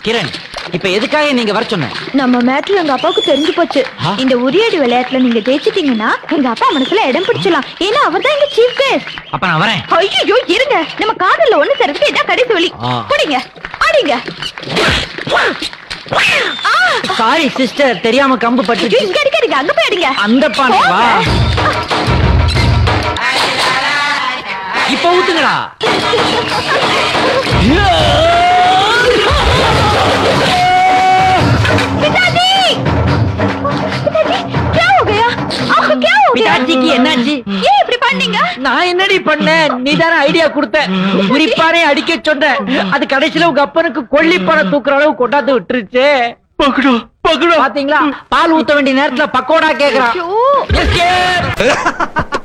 கிரண் இப்ப எதுக்காக நீங்க வர சொன்ன நம்ம மேட்ரு எங்க அப்பாவுக்கு தெரிஞ்சு போச்சு ஆ? இந்த உரியடி விளையாட்டுல நீங்க ஜெயிச்சிட்டீங்கன்னா எங்க அப்பா மனசுல இடம் பிடிச்சலாம் ஏன்னா அவர் தான் எங்க சீஃப் கெஸ்ட் அப்ப நான் வரேன் ஐயோ இருங்க நம்ம காதல்ல ஒண்ணு சேர்றதுக்கு இதான் கடைசி வழி ஆ. குடிங்க ஆடிங்க சாரி சிஸ்டர் தெரியாம கம்பு ஐயோ, பட்டு இங்க அடிக்காதீங்க அங்க போய் அடிங்க அந்த பானை வா இப்ப ஊத்துங்கடா पिताजी पिताजी क्या हो गया आपको क्या हो गया பிதாஜிக்கு என்னாச்சு ஏன் இப்படி பண்ணீங்க நான் என்னடி பண்ணேன் நீ தானே ஐடியா கொடுத்த குறிப்பானே அடிக்க சொன்ன அது கடைசியில உங்க அப்பனுக்கு கொல்லிப்பானை தூக்குற அளவு கொண்டாந்து விட்டுருச்சு பக்கடா பக்கடா பாத்தீங்களா பால் ஊத்த வேண்டிய நேரத்துல பக்கோடா கேக்குறான் ஐயோ. Escape!